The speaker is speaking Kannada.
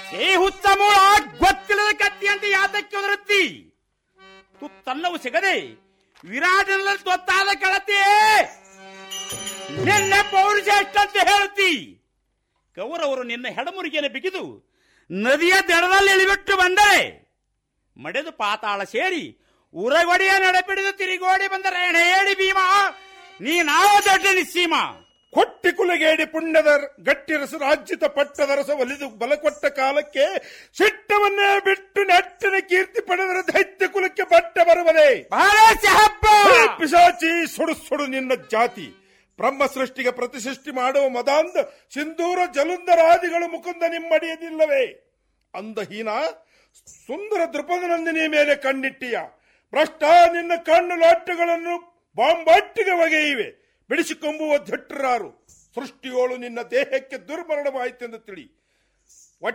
ಏ ಹುಚ್ಚ ಮೂಳ ಗೊತ್ತಿಲ್ಲದ ಕತ್ತಿ ಅಂತ ಯಾತಕ್ಕೆ ಒದರುತ್ತಿ ತುತ್ತಲ್ಲವು ಸಿಗದೆ ವಿರಾಟನಲ್ಲಿ ತೊತ್ತಾದ ಕಳತಿ ನಿನ್ನ ಪೌರುಷ ಎಷ್ಟಂತ ಹೇಳುತ್ತಿ ಕೌರವರು ನಿನ್ನ ಹೆಡಮುರಿಗೆಯನ್ನು ಬಿಗಿದು ನದಿಯ ದಡದಲ್ಲಿ ಎಳಿಬಿಟ್ಟು ಬಂದರೆ ಮಡೆದು ಪಾತಾಳ ಸೇರಿ ಉರಗೊಡೆಯ ನಡೆಪಿಡಿದು ತಿರುಗೋಡಿ ಬಂದರೆ ಹೇಳಿ ಭೀಮ ನೀ ನಾವು ದೊಡ್ಡ ನಿಸ್ಸೀಮ ಕೊಟ್ಟಿ ಕುಲಗೇಡಿ ಪುಣ್ಯದ ಗಟ್ಟಿರಸ ರಾಜ್ಯದ ಪಟ್ಟದರಸ ಒಲಿದು ಬಲಕೊಟ್ಟ ಕಾಲಕ್ಕೆ ಸಿಟ್ಟವನ್ನೇ ಬಿಟ್ಟು ನೆಟ್ಟಿನ ಕೀರ್ತಿ ಪಡೆದರೆ ದೈತ್ಯ ಕುಲಕ್ಕೆ ಬಟ್ಟ ಬರುವುದೇ ಹಬ್ಬ ಹೇ ಪಿಶಾಚಿ ಸುಡು ಸುಡು ನಿನ್ನ ಜಾತಿ ಬ್ರಹ್ಮ ಸೃಷ್ಟಿಗೆ ಪ್ರತಿಸೃಷ್ಟಿ ಮಾಡುವ ಮದಾಂಧ ಸಿಂಧೂರ ಜಲುಂಧರಾದಿಗಳು ಮುಕುಂದ ನಿಮ್ಮಡಿಯದಿಲ್ಲವೇ ಅಂದಹೀನ ಸುಂದರ ದೃಪದನಂದಿನಿಯ ಮೇಲೆ ಕಣ್ಣಿಟ್ಟಿಯ ಭ್ರಷ್ಟ ನಿನ್ನ ಕಣ್ಣು ಲಾಟಗಳನ್ನು ಬಾಂಬಟ್ಟಿಗೆ ಒಗೆಯಿವೆ ಬಿಡಿಸಿಕೊಂಬುವ ಧಟ್ಟರಾರು ಸೃಷ್ಟಿಯೋಳು ನಿನ್ನ ದೇಹಕ್ಕೆ ದುರ್ಮರಣವಾಯಿತೆಂದು ತಿಳಿ